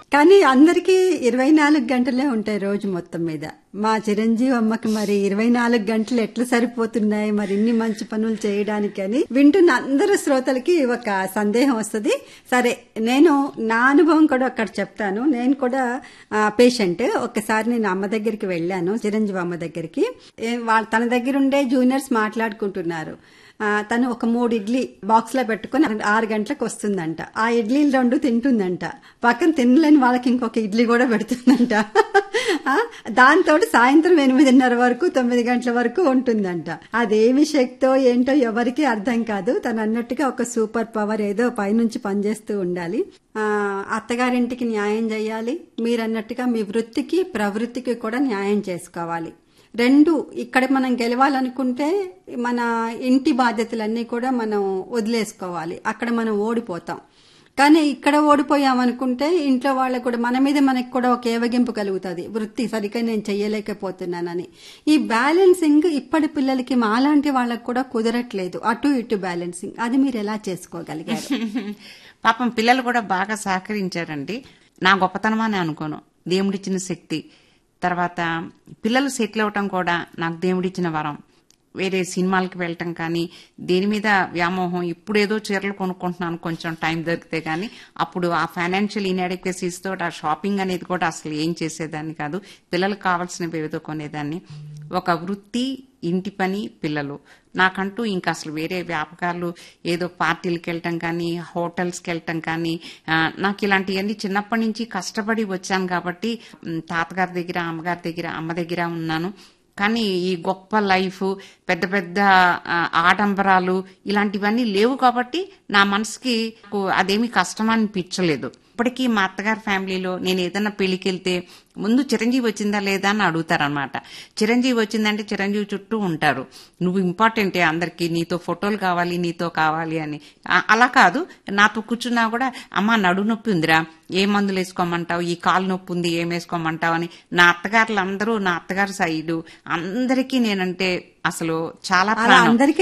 కానీ అందరికీ ఇరవై నాలుగు గంటలే ఉంటాయి రోజు మొత్తం మీద మా చిరంజీవి అమ్మకి మరి ఇరవై నాలుగు గంటలు ఎట్లా సరిపోతున్నాయి మరి ఇన్ని మంచి పనులు చేయడానికి అని వింటున్న అందరు శ్రోతలకి ఒక సందేహం వస్తుంది సరే నేను నా అనుభవం కూడా అక్కడ చెప్తాను నేను కూడా పేషెంట్ ఒకసారి నేను అమ్మ దగ్గరికి వెళ్ళాను చిరంజీవి అమ్మ దగ్గరికి ఏ- వాళ్ళ తన దగ్గర ఉండే జూనియర్స్ మాట్లాడుకుంటున్నారు ఆ, తను ఒక మూడు ఇడ్లీ బాక్స్ లో పెట్టుకుని ఆరు గంటలకు వస్తుందంట ఆ ఇడ్లీలు రెండు తింటుందంట పక్కన తినలేని వాళ్ళకి ఇంకొక ఇడ్లీ కూడా పెడుతుందంట ఆ, దాంతో సాయంత్రం ఎనిమిదిన్నర వరకు తొమ్మిది గంటల వరకు ఉంటుందంట అదేమి శక్తో ఏంటో ఎవరికి అర్థం కాదు తను అన్నట్టుగా ఒక సూపర్ పవర్ ఏదో పైనుంచి పనిచేస్తూ ఉండాలి ఆ, అత్తగారింటికి న్యాయం చేయాలి మీరు అన్నట్టుగా మీ వృత్తికి ప్రవృత్తికి కూడా న్యాయం చేసుకోవాలి రెండు ఇక్కడ మనం గెలవాలనుకుంటే మన ఇంటి బాధ్యతలన్నీ కూడా మనం వదిలేసుకోవాలి అక్కడ మనం ఓడిపోతాం కానీ ఇక్కడ ఓడిపోయామనుకుంటే ఇంట్లో వాళ్ళకు కూడా మన మీద మనకు కూడా ఒక ఏవగింపు కలుగుతుంది వృత్తి సరిగ్గా నేను చెయ్యలేకపోతున్నానని ఈ బ్యాలెన్సింగ్ ఇప్పటి పిల్లలకి మాలాంటి వాళ్ళకు కూడా కుదరట్లేదు అటు ఇటు బ్యాలెన్సింగ్ అది మీరు ఎలా చేసుకోగలిగారు పాపం పిల్లలు కూడా బాగా సహకరించారండి నా గొప్పతనమని అనుకోను దేవుడిచ్చిన శక్తి తర్వాత పిల్లలు సెటిల్ అవటం కూడా నాకు దేవుడిచ్చిన వరం వేరే సినిమాలకి వెళ్ళటం కానీ దేని మీద వ్యామోహం ఇప్పుడేదో చీరలు కొనుక్కుంటున్నాను కొంచెం టైం దొరికితే కానీ అప్పుడు ఆ ఫైనాన్షియల్ ఇన్అడిక్వసీస్ తోటి ఆ షాపింగ్ అనేది కూడా అసలు ఏం చేసేదాన్ని కాదు పిల్లలకు కావాల్సినవి ఏదో కొనేదాన్ని ఒక వృత్తి ఇంటి పని పిల్లలు నాకంటూ ఇంకా అసలు వేరే వ్యాపకాలు ఏదో పార్టీలకు వెళ్ళటం కానీ హోటల్స్కి వెళ్ళటం కానీ ఆ, నాకు ఇలాంటివన్నీ చిన్నప్పటి నుంచి కష్టపడి వచ్చాను కాబట్టి ఉమ్, తాతగారి దగ్గర అమ్మగారి దగ్గర అమ్మ దగ్గర ఉన్నాను కానీ ఈ గొప్ప లైఫ్ పెద్ద పెద్ద ఆ, ఆడంబరాలు ఇలాంటివన్నీ లేవు కాబట్టి నా మనసుకి నాకు అదేమీ కష్టం అనిపించలేదు ఇప్పటికీ మా అత్తగారి ఫ్యామిలీలో నేను ఏదైనా పెళ్లికి వెళ్తే ముందు చిరంజీవి వచ్చిందా లేదా అని అడుగుతారనమాట చిరంజీవి వచ్చిందంటే చిరంజీవి చుట్టూ ఉంటారు నువ్వు ఇంపార్టెంటే అందరికి నీతో ఫోటోలు కావాలి నీతో కావాలి అని ఆ- అలా కాదు నాతో కూర్చున్నా కూడా అమ్మ నడు నొప్పి ఉందిరా ఏ మందులు వేసుకోమంటావు ఈ కాలు నొప్పి ఉంది ఏం వేసుకోమంటావు అని నా అత్తగారులు అందరూ నా అత్తగారి సైడు అందరికీ నేనంటే అసలు చాలా అలా ప్రాణం అందరికీ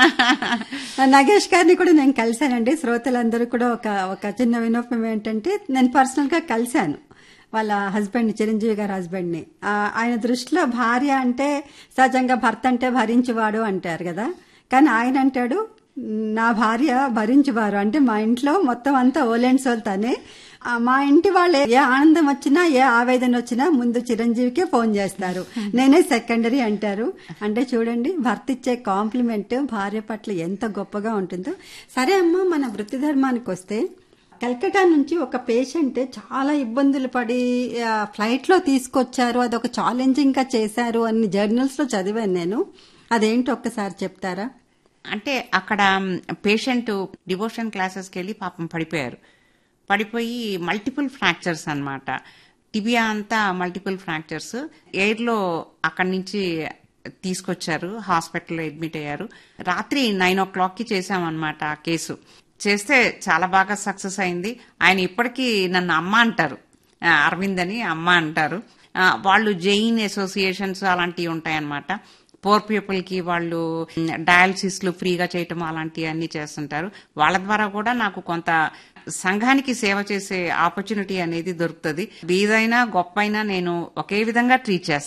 నగేష్ గారిని కూడా నేను కలిశానండి శ్రోతలందరూ కూడా ఒక ఒక చిన్న వినోపం ఏంటంటే నేను పర్సనల్ గా కలిశాను వాళ్ళ హస్బెండ్ చిరంజీవి గారి హస్బెండ్ ని ఆయన దృష్టిలో భార్య అంటే సహజంగా భర్త అంటే భరించువాడు అంటారు కదా కానీ ఆయన అంటాడు నా భార్య భరించువారు అంటే మా ఇంట్లో మొత్తం అంతా ఓలెండ్ సోల్ తనే ఆ, మా ఇంటి వాళ్ళే ఏ ఆనందం వచ్చినా ఏ ఆవేదన వచ్చినా ముందు చిరంజీవికే ఫోన్ చేస్తారు నేనే సెకండరీ అంటారు అంటే చూడండి భర్త ఇచ్చే కాంప్లిమెంట్ భార్య పట్ల ఎంత గొప్పగా ఉంటుందో సరే అమ్మా మన వృత్తి ధర్మానికి వస్తే కల్కటా నుంచి ఒక పేషెంట్ చాలా ఇబ్బందులు పడి ఆ, ఫ్లైట్ లో తీసుకొచ్చారు అదొక ఛాలెంజింగ్ గా చేశారు అని జర్నల్స్ లో చదివాను నేను అదేంటో ఒక్కసారి చెప్తారా అంటే అక్కడ పేషెంట్ డివోషన్ క్లాసెస్కి వెళ్ళి పాపం పడిపోయారు పడిపోయి మల్టిపుల్ ఫ్రాక్చర్స్ అన్నమాట టిబియా అంతా మల్టిపుల్ ఫ్రాక్చర్స్ ఎయిర్లో అక్కడి నుంచి తీసుకొచ్చారు హాస్పిటల్లో అడ్మిట్ అయ్యారు రాత్రి నైన్ ఓ క్లాక్కి చేశామన్నమాట ఆ కేసు చేస్తే చాలా బాగా సక్సెస్ అయింది ఆయన ఇప్పటికీ నన్ను అమ్మ అంటారు ఆ, అరవింద్ అని అమ్మ అంటారు ఆ, వాళ్ళు జైన్ అసోసియేషన్స్ అలాంటివి ఉంటాయన్నమాట పోర్ పీపుల్ కి వాళ్ళు డయాలసిస్లు ఫ్రీగా చేయటం అలాంటివన్నీ చేస్తుంటారు వాళ్ళ ద్వారా కూడా నాకు కొంత సంఘానికి సేవ చేసే ఆపర్చునిటీ అనేది దొరుకుతుంది బీదైనా గొప్ప అయినా నేను ఒకే విధంగా ట్రీట్ చేస్తాను